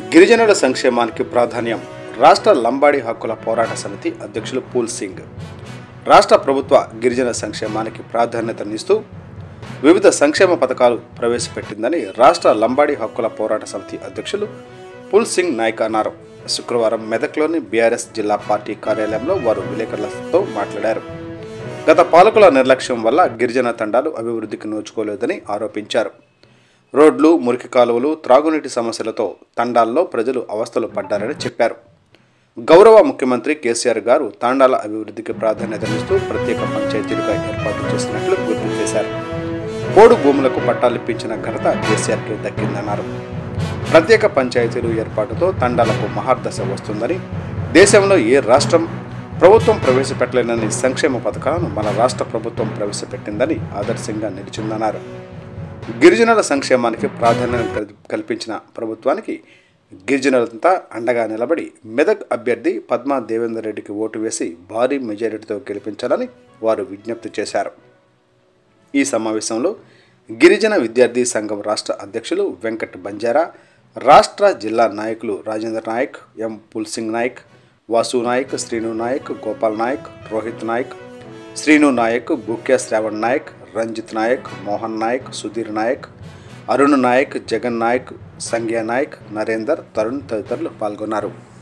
గిరిజనుల సంక్షేమానికి ప్రాధాన్యం రాష్ట్ర లంబాడి హక్కుల పోరాట సమితి అధ్యక్షులు పూల్ సింగ్ రాష్ట్ర ప్రభుత్వ గిరిజన సంక్షేమానికి ప్రాధాన్యతనిస్తూ వివిధ సంక్షేమ పథకాలు ప్రవేశపెట్టిందని రాష్ట్ర లంబాడి హక్కుల పోరాట సమితి అధ్యక్షులు పుల్ సింగ్ నాయక్ అన్నారు శుక్రవారం మెదక్లోని బీఆర్ఎస్ జిల్లా పార్టీ కార్యాలయంలో వారు విలేకరులతో మాట్లాడారు గత పాలకుల నిర్లక్ష్యం వల్ల గిరిజన తండాలు అభివృద్ధికి నోచుకోలేదని ఆరోపించారు రోడ్లు మురికి కాలువలు త్రాగునీటి సమస్యలతో తండాల్లో ప్రజలు అవస్థలు పడ్డారని చెప్పారు గౌరవ ముఖ్యమంత్రి కేసీఆర్ గారు తాండాల అభివృద్ధికి ప్రాధాన్యతనిస్తూ ప్రత్యేక పంచాయతీలుగా ఏర్పాటు చేసినట్లు గుర్తు చేశారు పోడు భూములకు పట్టాలిప్పించిన ఘనత కేసీఆర్కి దక్కిందన్నారు ప్రత్యేక పంచాయతీలు ఏర్పాటుతో తండాలకు మహార్దశ వస్తుందని దేశంలో ఏ రాష్ట్రం ప్రభుత్వం ప్రవేశపెట్టలేనని సంక్షేమ పథకాలను మన రాష్ట్ర ప్రభుత్వం ప్రవేశపెట్టిందని ఆదర్శంగా నిలిచిందన్నారు గిరిజనుల సంక్షేమానికి ప్రాధాన్యత కల్- కల్పించిన ప్రభుత్వానికి గిరిజనులంతా అండగా నిలబడి మెదక్ అభ్యర్థి పద్మా దేవేందర్ రెడ్డికి ఓటు వేసి భారీ మెజారిటీతో గెలిపించాలని వారు విజ్ఞప్తి చేశారు ఈ సమావేశంలో గిరిజన విద్యార్థి సంఘం రాష్ట్ర అధ్యక్షులు వెంకట్ బంజారా రాష్ట్ర జిల్లా నాయకులు రాజేందర్ నాయక్ ఎం పుల్సింగ్ నాయక్ వాసు నాయక్ శ్రీను నాయక్ గోపాల్ నాయక్ రోహిత్ నాయక్ శ్రీను నాయక్ బుక్యా శ్రావణ్ నాయక్ రంజిత్ నాయక్ మోహన్ నాయక్ సుధీర్ నాయక్ అరుణ్ నాయక్ జగన్ నాయక్ సంగ్యా నాయక్ నరేందర్ తరుణ్ తదితరులు పాల్గొన్నారు